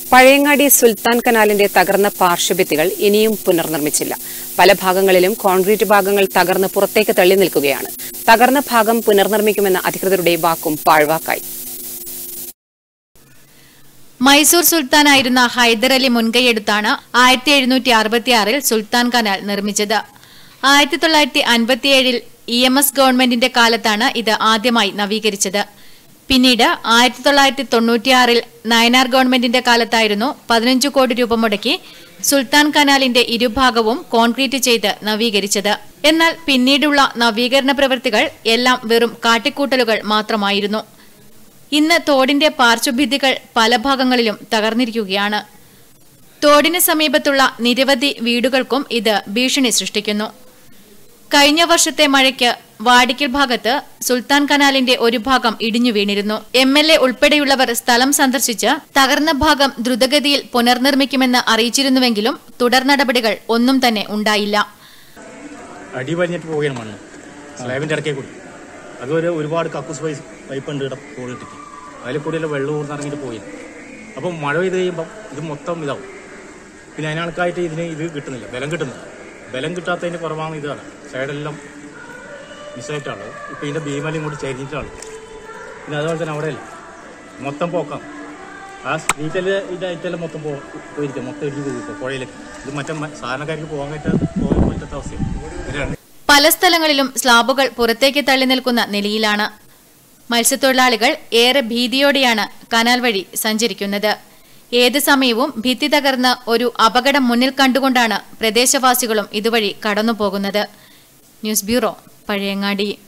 പഴയങ്ങാടി സുൽത്താൻ കനാലിന്റെ തകർന്ന പാർശ്വഭിത്തികൾ ഇനിയും പുനർനിർമ്മിച്ചില്ല പല ഭാഗങ്ങളിലും കോൺക്രീറ്റ് ഭാഗങ്ങൾ തകർന്ന് പുറത്തേക്ക് തള്ളി നിൽക്കുകയാണ് തകർന്ന ഭാഗം പുനർനിർമ്മിക്കുമെന്ന അധികൃതരുടെ വാക്കും പാഴ്വാക്കായി മൈസൂർ സുൽത്താനായിരുന്ന ഹൈദരലി മുൻകൈയെടുത്താണ് ആയിരത്തി എഴുന്നൂറ്റി അറുപത്തിയാറിൽ സുൽത്താൻ കനാൽ നിർമ്മിച്ചത് ആയിരത്തി തൊള്ളായിരത്തി അൻപത്തിയേഴിൽ ഇ എം എസ് ഗവൺമെന്റിന്റെ കാലത്താണ് ഇത് ആദ്യമായി നവീകരിച്ചത് പിന്നീട് ആയിരത്തി തൊള്ളായിരത്തി തൊണ്ണൂറ്റിയാറിൽ നയനാർ ഗവൺമെന്റിന്റെ കാലത്തായിരുന്നു പതിനഞ്ച് കോടി രൂപ മുടക്കി സുൽത്താൻ കനാലിന്റെ ഇരുഭാഗവും കോൺക്രീറ്റ് ചെയ്ത് നവീകരിച്ചത് എന്നാൽ പിന്നീടുള്ള നവീകരണ പ്രവൃത്തികൾ എല്ലാം വെറും കാട്ടിക്കൂട്ടലുകൾ മാത്രമായിരുന്നു ഇന്ന് തോടിന്റെ പാർശ്വഭിത്തികൾ പല ഭാഗങ്ങളിലും തകർന്നിരിക്കുകയാണ് തോടിന് സമീപത്തുള്ള നിരവധി വീടുകൾക്കും ഇത് ഭീഷണി സൃഷ്ടിക്കുന്നു കഴിഞ്ഞ വർഷത്തെ മഴയ്ക്ക് വാടിക്കൽ ഭാഗത്ത് സുൽത്താൻ കനാലിന്റെ ഒരു ഭാഗം ഇടിഞ്ഞു വീണിരുന്നു എം എൽ എ ഉൾപ്പെടെയുള്ളവർ സ്ഥലം സന്ദർശിച്ച് തകർന്ന ഭാഗം ദ്രുതഗതിയിൽ പുനർനിർമ്മിക്കുമെന്ന് അറിയിച്ചിരുന്നുവെങ്കിലും തുടർ നടപടികൾ ഒന്നും തന്നെ ഉണ്ടായില്ല അടി വലിഞ്ഞിട്ട് പോവുകയാണ് മണ്ണ് സ്ലാബിൻ്റെ ഇടയ്ക്കേ കൂടി അതൊരു ഒരുപാട് കക്കൂസ് പൈസ് പൈപ്പ് ഉണ്ട് ഇവിടെ തോളിട്ടിട്ട് അതിൽ കൂടിയല്ല വെള്ളം ഊർന്നിറങ്ങിയിട്ട് പോയി അപ്പം മഴ പെയ്ത് കഴിയുമ്പം ഇത് മൊത്തം ഇതാവും പിന്നെ അതിനകൾക്കായിട്ട് ഇതിന് ഇത് കിട്ടുന്നില്ല ബലം കിട്ടുന്നില്ല ബലം കിട്ടാത്തതിന് കുറവാണ് ഇതാണ് സൈഡെല്ലാം മിസ്സായിട്ടാണ് ഇപ്പം ഇതിൻ്റെ ഭീമലയും കൂടി ചരിഞ്ഞിട്ടാണ് പിന്നെ അതുപോലെ തന്നെ അവിടെയല്ല മൊത്തം പോക്കാം ആ സ്ട്രീറ്റിൽ ഇതായിട്ടെല്ലാം മൊത്തം പോ പോയിരിക്കും മൊത്തം ഇടിഞ്ഞ് പോയി ഇപ്പോൾ പുഴയിലേക്ക് ഇത് മറ്റേ മ- സാധാരണക്കാർക്ക് പോകാൻ പറ്റാത്ത പോകാൻ പറ്റാത്ത അവസ്ഥയാണ് ഇവരാണ് പല സ്ഥലങ്ങളിലും സ്ലാബുകൾ പുറത്തേക്ക് തള്ളി നിൽക്കുന്ന നിലയിലാണ് മത്സ്യത്തൊഴിലാളികൾ ഏറെ ഭീതിയോടെയാണ് കനാൽ വഴി സഞ്ചരിക്കുന്നത് ഏത് സമയവും ഭിത്തി തകർന്ന് ഒരു അപകടം മുന്നിൽ കണ്ടുകൊണ്ടാണ് പ്രദേശവാസികളും ഇതുവഴി കടന്നുപോകുന്നത് ന്യൂസ് ബ്യൂറോ പഴയങ്ങാടി